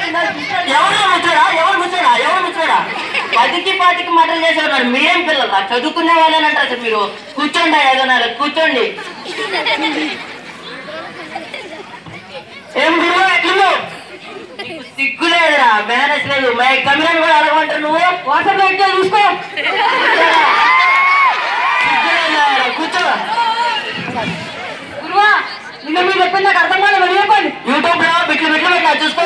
ఎవరు ముచ్చాడా ఎవరు ముచ్చాడా ఎవరు ముచ్చాడా పదికి పాటికి మటలు చేసేవారు మీరేం పిల్లలు చదువుకునే వాళ్ళని అంటారు మీరు కూర్చోండి ఏదన్నారు కూర్చోండి ఏం గురువు ఎట్లు సిగ్గు లేదురా మేనేజ్ లేదు మై కెమెరాని కూడా అడగమంటారు నువ్వు వాట్సాప్ లో ఇట్లా చూసుకో సిగ్గు లేదురా, కూర్చో గురువా నిన్న మీరు చెప్పింది నాకు అర్థం కాలేదు మరి చెప్పండి యూట్యూబ్ లో బిట్లు బిట్లు పెట్టా చూసుకో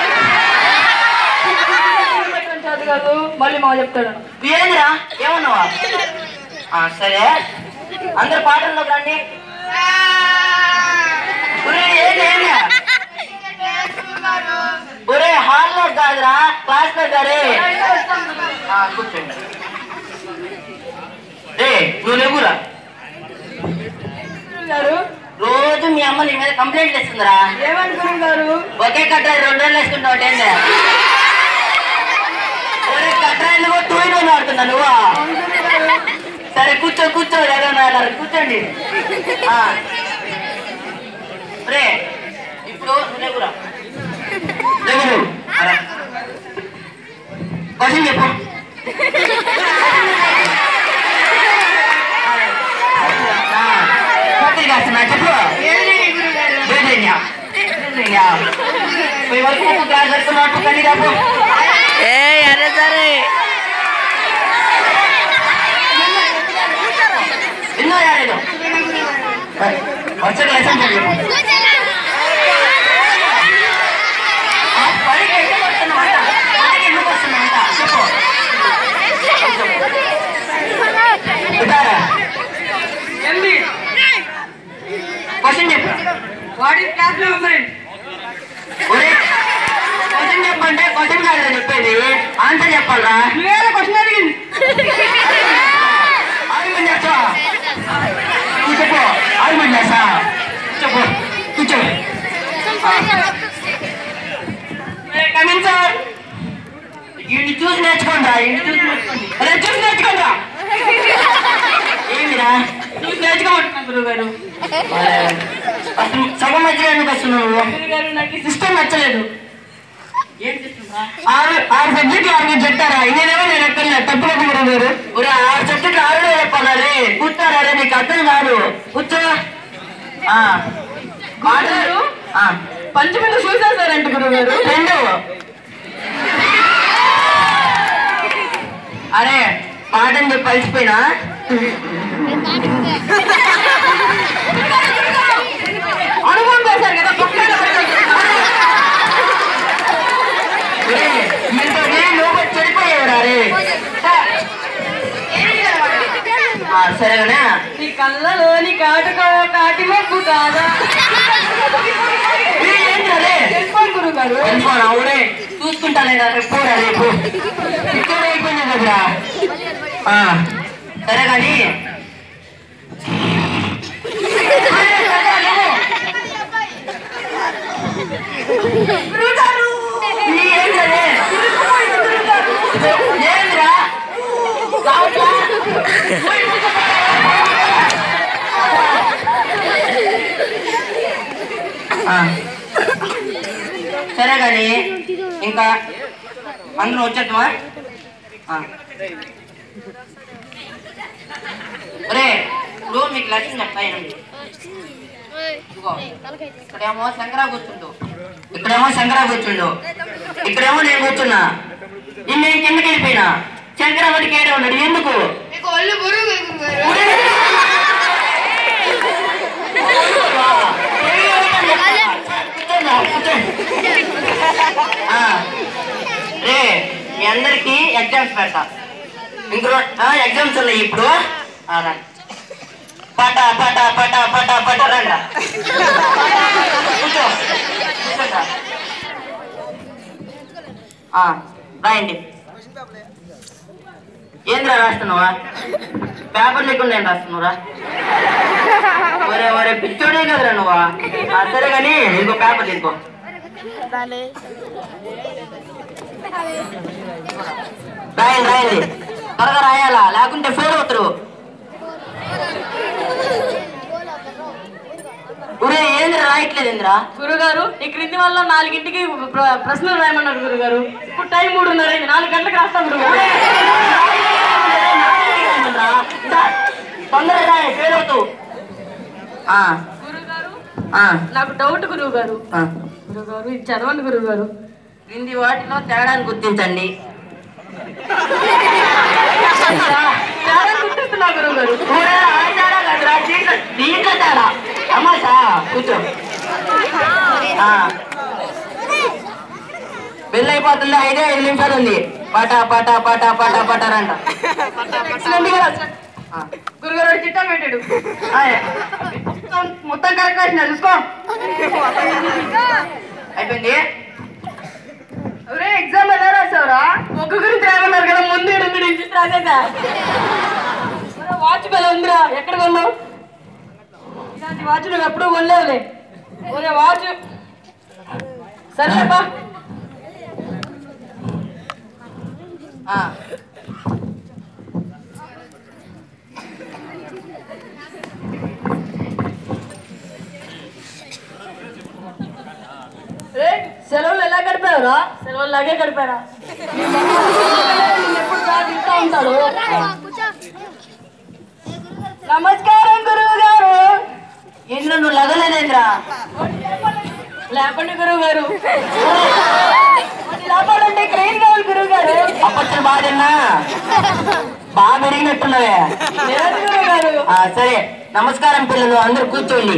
చదువు కాదు మళ్ళీ మా చెప్తాడు ఏందిరా ఏమన్నావా ఆ, సరే అందరు పాటల్లోకి రండి ఒరే, ఏంది, ఏంది? ఒరే హాల్లో కాదురా క్లాస్ లో గారే ఆ, కూర్చోండి రే నువ్వు లేవురా గారు రోజు మీ అమ్మ నీ మీద కంప్లైంట్ చేస్తుందిరా ఏమని గురువు గారు ఒకే కట్రాయి రెండు రోజులు వేసుకుంటావు ఏంది ఒరే కట్రాయిలు కూడా టూ ఇన్ ఆడుతున్నా నువ్వు సరే కూర్చో కూర్చో ఏదైనా అన్నారు కూర్చోండి ఆ. రే ఇప్పుడు నువ్వు లేకురా లేకురు క్వశ్చన్ చెప్పు ఆ. పత్రిక రాస్తున్నా చెప్పు ఏంటయ్యా? ఏంటయ్యా? పోయి వరకు ఉప్పు గ్లాస్ పెట్టుకున్నట్టు కన్నీ రాపు ఎన్నో యారేదో వచ్చే లైసెన్స్ చెప్పు ఆ పనికి ఎందుకు వస్తున్నావంట? పనికి ఎందుకు వస్తున్నావంట? చెప్పు. ఇటారా? ఎంబీ క్వశ్చన్ చెప్పు వాట్ ఈస్ క్లాస్ మెంబర్ ఒరే, క్వశ్చన్ చెప్పంటే క్వశ్చన్ కాదు చెప్పేది ఆన్సర్ చెప్పాలరా నువ్వేదో క్వశ్చన్ అడిగింది ఆర్గ్యుమెంట్ చేస్తావా నువ్వు చెప్పు ఆర్గ్యుమెంట్ చేస్తా చెప్పు కూర్చో కమింగ్ సార్ వీడిని చూసి నేర్చుకోండి వీడిని చూసి నేర్చుకోండి అరే చూసి నేర్చుకోండి ఏమిరా చూసి నేర్చుకోమంటున్నా గురువు గారు అసలు సగం మధ్యలో ఎందుకు వస్తున్నావు నువ్వు? గురువు గారు నాకు ఈ సిస్టమ్ నచ్చలేదు ఆరు ఆరు సబ్జెక్టులు ఆరు మీరు చెప్పారా ఇదేమో నేను ఎక్కడ తప్పులకు మీరు ఒరే ఆరు సబ్జెక్టులు ఆరులో చెప్పాలి కూర్చోరా రే నీకు అర్థం కాదు కూర్చో ఆ. మాటలు ఆ. పంచమిందు చూసేసారంట గురువు గారు రెండు అరే పాఠం చెప్పి కలిసిపోయినా అనుభవం చేశారు కదా పక్కన ఒరే, మీతో నేను లోపల చెడిపోయేవరా రే ఆ, సరేనా నీ కళ్ళలోని కాటుకో కాటి మబ్బు కాదా ఏ, ఏంట్రా రే తెలుసుకోండి గురువు గారు అనుకోరా ఊరే చూసుకుంటానే రేపు పోరా రేపు ఇక్కడ అయిపోయింది కదరా ఆ, సరే కానీ ఈ ఏంట్రా రే? ఏంట్రా? కావట్లా? పోయి కూర్చో. ఆ. సరే కానీ ఇంకా అందరూ వచ్చేద్దామా ఆ. ఒరే ఇప్పుడు మీకు లక్ష్యం చెప్తా వినండి. ఇదిగో, ఇక్కడేమో శంకరా కూర్చుండు ఇక్కడేమో శంకరా కూర్చుండు ఇక్కడేమో నేను కూర్చున్నా ఇన్ని నేను కిందకి వెళ్ళిపోయినా శంకరా ఒకటి కేడే ఉన్నాడు ఎందుకు మీకు ఒళ్ళు బరువు కదా గురుగారు ఆ, రే మీ అందరికి ఎగ్జామ్స్ పెడతా ఇంకో ఎగ్జామ్స్ ఉన్నాయి ఇప్పుడు ఆ, రండి. పట పట పట పట పట రండి రా. కూర్చో కూర్చోండి. ఆ, రాయండి ఏంద్రా రాస్తున్నావా పేపర్ లేకుండా ఏం రాస్తున్నావురా ఒరే ఒరే పిచ్చోడే కదరా నువ్వా ఆ, సరే కానీ ఇంకో పేపర్ తీసుకో రాయండి రాయండి త్వరగా రాయాలా లేకుంటే ఫెయిల్ అవుతారు ఒరే ఏంది రాయట్లేదు ఇంద్రా గురుగారు ఈ క్రింది వల్ల నాలుగింటికి ప్ర- ప్రశ్నలు రాయమన్నారు గురుగారు ఇప్పుడు టైం మూడున్నర అయింది నాలుగు గంటలకు రాస్తాం గురుగారు తొందరగా రాయి ఫెయిల్ అవుతావు ఆ, గురుగారు ఆ, నాకు డౌట్ గురువు గారు ఆ. గురుగారు ఇది చదవండి గురువు గారు క్రింది వాటిలో తేడాను గుర్తించండి గుర్తిస్తున్నా గురువు గారు ఒరే, ఆ తేడా కాదురా, దీంట్లో దీంట్లో తేడా తమాషా కూర్చో ఆ. బిల్ అయిపోతుంది ఐదే ఐదు నిమిషాలు ఉంది పట పట పట పట పటారంట ఆ. గురుగారు చిట్టా పెట్టాడు ఆయ్. మొత్తం కరెక్ట్ రాసిన చూసుకో అయిపోయింది ఒరే ఎగ్జామ్ ఎలా రాసావురా ఒక్క గురించి రాయమన్నారు కదా ముందు ఎనిమిది నుంచి రాసేసా ఒరే, వాచ్ బెల ఉందిరా ఎక్కడ కొన్నావు ఇలాంటి వాచ్ నువ్వు ఎప్పుడు కొనలేవులే ఒరే వాచ్ సరేపా ఆ. రే సెలవులు ఎలా గడిపావురా సెలవులు లాగే గడిపారా ఎప్పుడు సాధిస్తూ ఉంటాడు నమస్కారం గురువు గారు ఇంద్ర నువ్వు లగలేదేంద్రా లేపండి గురువు గారు లేపండి క్రెయిన్ కావాలి గురువు గారు అప్పట్లో బాగా తిన్నా బాగా పెరిగినట్టున్నవే లేదు గురువు గారు ఆ, సరే నమస్కారం పిల్లలు అందరూ కూర్చోండి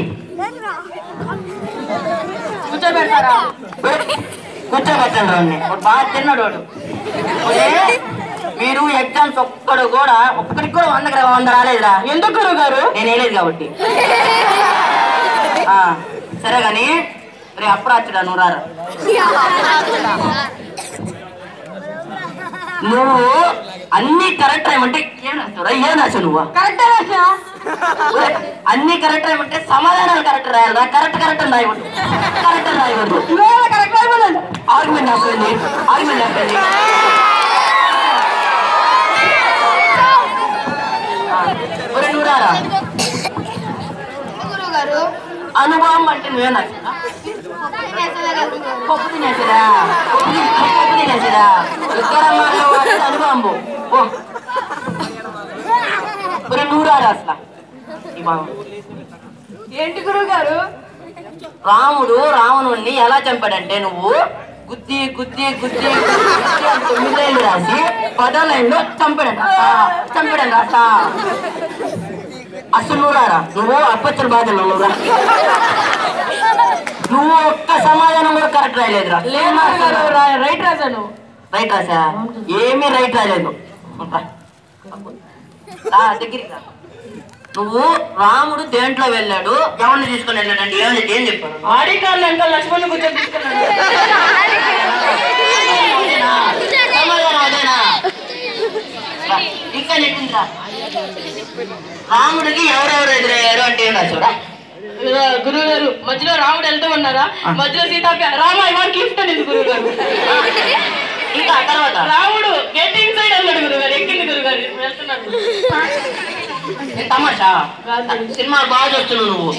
కూర్చోబెడతారా కూర్చోబెట్టండి వాడిని. వాడు బాగా తిన్నాడు వాడు ఒరే, మీరు ఎగ్జామ్స్ ఒక్కడు కూడా ఒక్కడికి కూడా వందకి రా- వంద రాలేదురా ఎందుకు గురువు గారు నేను వేయలేదు కాబట్టి ఆ, సరే కానీ రే అప్రాచుడా నువ్వు రారా నువ్వు అన్ని కరెక్ట్ రాయమంటే ఏం రాస్తావురా ఏం రాసావు నువ్వు కరెక్టే రాసా ఒరే, అన్ని కరెక్ట్ రాయమంటే సమాధానాలు కరెక్ట్ రాయాలి కరెక్ట్ కరెక్ట్ రాయకూడదు కరెక్ట్ రాయకూడదు కరెక్ట్ అయిపోయింది ఆర్గ్యుమెంట్ వస్తుంది ఆర్గ్యుమెంట్ వస్తుంది ఒరే నువ్వు రారా గురువు గారు అనుభవం అంటే నువ్వేం రాసినా పప్పు తినేసిరా పప్పు తినే- పప్పు తినేసిరా విక్రమాల్లో వాడేది అనుభవం ఓ ఒరే నువ్వు రారా అసలు ఈ భాగం ఏంటి గురువు గారు రాముడు రావణుణ్ణి ఎలా చంపాడంటే నువ్వు గుద్ది గుద్ది గుద్ది గుద్ది అని తొమ్మిది లైన్లు రాసి పదో లైన్లో చంపాడంట ఆ, చంపాడంట అసలు అసలు నువ్వు రారా నువ్వు అప్పచ్చులు బాధలు నువ్వు రా నువ్వు ఒక్క సమాధానం కూడా కరెక్ట్ రాయలేదురా లేదు గురువు గారు రా- రైట్ రాశాను రైట్ రాసా ఏమీ రైట్ రాలేదు రా. రా, దగ్గరికి రా. నువ్వు రాముడు దేంట్లో వెళ్ళాడు ఎవరిని తీసుకొని వెళ్ళాడంటే ఏమని ఏం చెప్పాడు ఆడి కార్లు ఇంకా లక్ష్మణ్ కూర్చొని తీసుకెళ్ళాడు అదేనా? సమాధానం అదేనా రా, ఇంకా నెట్టిందిరా రాముడికి ఎవరెవరు ఎదురయ్యారు అంటే ఏం రాశారా గురువు గారు మధ్యలో రాముడు వెళ్తూ ఉన్నారా మధ్యలో సీతాప రామ ఇవాళ గిఫ్ట్ అనేది గురువు గారు ఇంకా ఆ తర్వాత రాముడు గెట్ ఇన్ సైడ్ అన్నాడు గురువు గారు ఎక్కింది గురువు గారు వెళ్తున్నాడు ఏ తమాషా సినిమా బాగా చూస్తున్నావు నువ్వు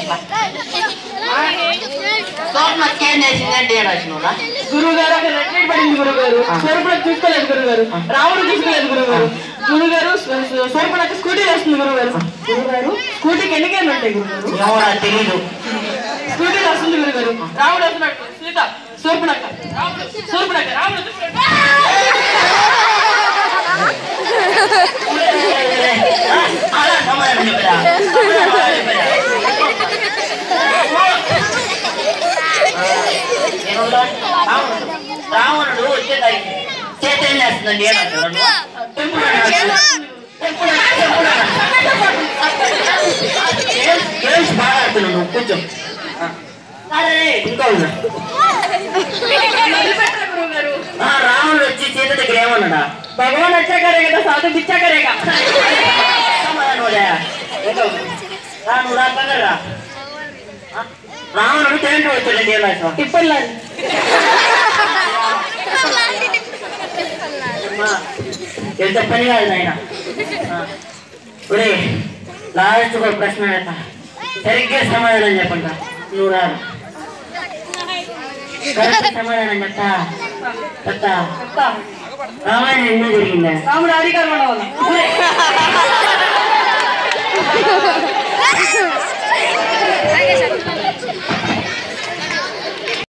స్వర్ణ చేంజ్ చేసిందంటే ఏం రాసినవురా గురువు గారు అక్కడ రెడ్ లైట్ పడింది గురువు గారు స్వరూపులకు చూసుకోలేదు గురువు గారు రాముడు చూసుకోలేదు గురువు గారు గురువు గారు స్వరూపులకు స్కూటీ వస్తుంది గురువు గారు గురువు గారు స్కూటీకి ఎన్ని గేర్లు ఉంటాయి గురువు గారు ఎవరా తెలీదు స్కూటీ వస్తుంది గురువు గారు రాముడు వస్తున్నాడు సీత సూర్పునక్క రాముడు సూర్పునక్క రాముడు సూర్పునక్క. అలా సమాధానం చెప్పరా సమాధానం అలా చెప్పరా? ఏమన్నా? రావణుడు రావణుడు వచ్చేదానికి చేత ఏం చేస్తుందండి ఏం రాశాడు? టెంపుల్ అన్నాడు. టెంపుల్ అన్నాడు, టెంపుల్ అన్నాడు. గేమ్స్ గేమ్స్ బాగా ఆడుతున్నావు నువ్వు కూర్చో సరే ఇంకా ఉన్నా వదిలిపెట్టరా గురువు గారు ఆ, రావణుడు వచ్చి సీత దగ్గర ఏమన్నాడా భగవాన్ వచ్చాకరే కదా సాధు పిచ్చాకరేగా సమాధానం వదిలే. ఇంకా ఉంది. రా నువ్వు రా తొందరగా రా. ఆ, రావణుడు దేంట్లో వచ్చాడండి ఏం రాశావు తిప్పల్లాని అమ్మా, ఎంత పని కాదు నాయన ఒరే లాస్ట్ ఒక ప్రశ్న అడగతా. సరిగ్గా సమాధానం చెప్పండి రా. నువ్వు రాదు కరెక్ట్ సమాధానం చెప్తా చెప్తా చెప్తా రామాయణం ఎన్నో జరిగిందా రాముడు అధికారం ఉండవాలి